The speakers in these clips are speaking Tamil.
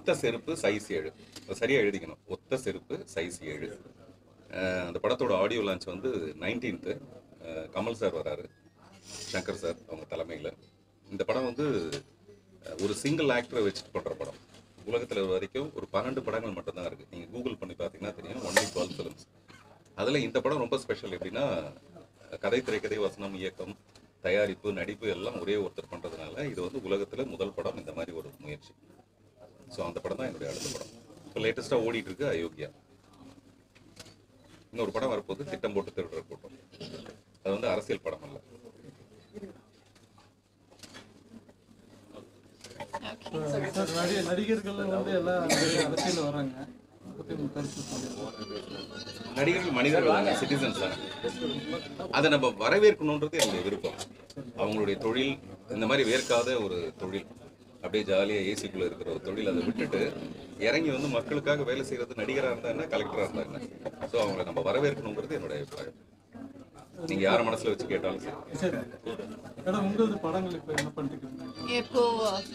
ஒத்த செருப்பு சைஸ் ஏழு அது சரியா எழுதிக்கணும் ஒத்த செருப்பு சைஸ் ஏழு அஹ் அந்த படத்தோட ஆடியோ லான்ச் வந்து நைன்டீன்த்து கமல் சார் வராரு சங்கர் சார் அவங்க தலைமையில் இந்த படம் வந்து அஹ், ஒரு சிங்கிள் ஆக்டரை வச்சுட்டு பண்ணுற படம் உலகத்தில் வரைக்கும் ஒரு பன்னெண்டு படங்கள் மட்டும்தான் இருக்குது நீங்கள் கூகுள் பண்ணி பார்த்தீங்கன்னா தெரியும் ஒன்லி டுவெல் ஃபிலிம்ஸ் அதில் இந்த படம் ரொம்ப ஸ்பெஷல் எப்படின்னா அஹ், கதை திரைக்கதை வசனம் இயக்கம் தயாரிப்பு நடிப்பு எல்லாம் ஒரே ஒருத்தர் பண்ணுறதுனால இது வந்து உலகத்தில் முதல் படம் இந்த மாதிரி ஒரு முயற்சி ஸோ அந்த படம் தான் என்னுடைய அடுத்த படம் இப்போ லேட்டஸ்ட்டாக ஓடிட்டு இருக்கு அயோக்கியா இன்னொரு படம் வரப்போகுது திட்டம் போட்டு திருடுற கூட்டம் அது வந்து அரசியல் படம் அல்ல சார் நடி நடிகர்கள் வந்து எல்லாம் அரசியல் வராங்க அதை பத்தி உங்க கருத்து சொல்லுங்க நடிகர்கள் மனிதர்கள் தானே சிட்டிசன்ஸ் தானே அதை நம்ம வரவேற்கணுன்றது என்னுடைய விருப்பம் அவங்களுடைய தொழில் இந்த மாதிரி வேர்க்காத ஒரு தொழில் அப்படியே ஜாலியாக ஏசிக்குள்ளே இருக்கிற ஒரு தொழில் அதை விட்டுட்டு இறங்கி வந்து மக்களுக்காக வேலை செய்கிறது நடிகராக இருந்தா என்ன கலெக்டராக இருந்தா என்ன ஸோ அவங்களை நம்ம வரவேற்கணுங்கிறது என்னுடைய அபிப்பிராயம் நீங்கள் யார் மனசில் வச்சு கேட்டாலும் சரி சரி மேடம் உங்களது படங்கள் இப்போ என்ன பண்ணிட்டு இருக்கீங்க இப்போ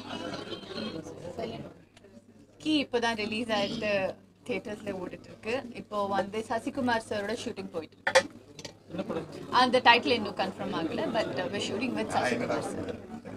கீ இப்போதான் ரிலீஸ் ஆயிட்டு தியேட்டர்ஸ்ல ஓடிட்டு இருக்கு இப்போ வந்து சசிகுமார் சாரோட ஷூட்டிங் போயிட்டு இருக்கு என்ன படம் அந்த டைட்டில் இன்னும் கன்ஃபார்ம் ஆகல but we shooting with Sasikumar sir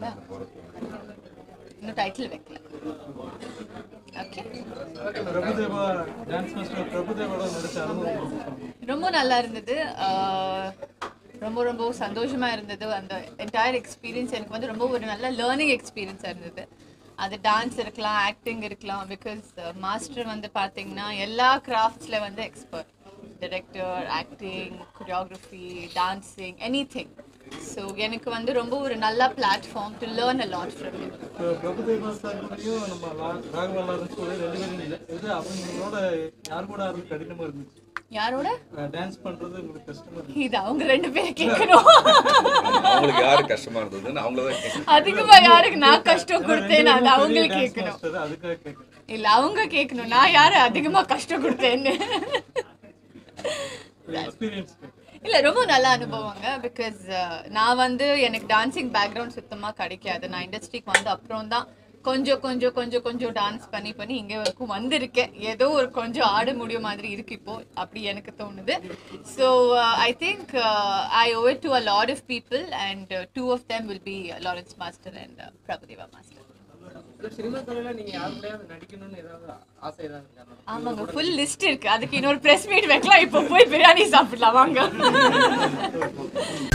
இன்னும் டைட்டில் வைக்கல ஓகே பிரபுதேவா டான்ஸ் மாஸ்டர் பிரபுதேவோட நடிச்ச அனுபவம் சொல்லுங்க. ரொம்ப நல்லா இருந்தது ஆஹ் ரொம்ப ரொம்ப சந்தோஷமா இருந்தது அந்த என்டையர் எக்ஸ்பீரியன்ஸ் எனக்கு வந்து ரொம்ப ஒரு நல்ல லேர்னிங் எக்ஸ்பீரியன்ஸாக இருந்தது அது டான்ஸ் இருக்கலாம் ஆக்டிங் இருக்கலாம் பிகாஸ் மாஸ்டர் வந்து பார்த்தீங்கன்னா எல்லா கிராஃப்ட்ஸில் வந்து expert director acting choreography dancing anything so எனக்கு வந்து ரொம்ப ஒரு நல்ல platform to learn a lot from you இப்போ பிரபுதேவா சார் கூடயும் நம்ம லா- ராகவா லாரன்ஸ் கூட ரெண்டு பேரும் இல்லை இது அவங்களோட யார் கூட அது கடினமா இருந்துச்சு யாரோட டான்ஸ் பண்றது உங்களுக்கு கஷ்டமா இருந்துச்சு இது அவங்க ரெண்டு பேரும் கேட்கணும் அவங்களுக்கு யாரு கஷ்டமா இருந்ததுன்னு அவங்கள தான் கேட்கணும். அதிகமா யாருக்கு நான் கஷ்டம் கொடுத்தேன்னு அது அவங்களுக்கு டான்ஸ் கேட்கணும் மாஸ்டர் அதுக்காக கேட்குறேன் இல்ல அவங்க கேட்கணும் நான் யாரு அதிகமா கஷ்டம் கொடுத்தேன்னு எக்ஸ்பீரியன்ஸ் இல்ல ரொம்ப நல்ல அனுபவங்க பிகாஸ் நான் வந்து எனக்கு டான்சிங் பேக்ரவுண்ட் சுத்தமா கிடைக்காது நான் இண்டஸ்ட்ரிக்கு வந்து அப்புறம் தான் கொஞ்சம் கொஞ்சம் கொஞ்சம் கொஞ்சம் டான்ஸ் பண்ணி பண்ணி இங்கே வரைக்கும் வந்திருக்கேன் ஏதோ ஒரு கொஞ்சம் ஆட முடியும் மாதிரி இருக்கு இப்போ அப்படி எனக்கு தோணுது so I think I owe it to a lot of people and two of them will be Lawrence master and Prabhudeva master cinema துறையில நீங்க யார் கூடயாவது நடிக்கணும்னு ஏதாவது ஆசை ஏதாவது இருக்கா ஆமாங்க ஃபுல் லிஸ்ட் இருக்கு அதுக்கு இன்னொரு பிரஸ் மீட் வைக்கலாம் இப்போ போய் பிரியாணி சாப்பிடலாம் வாங்க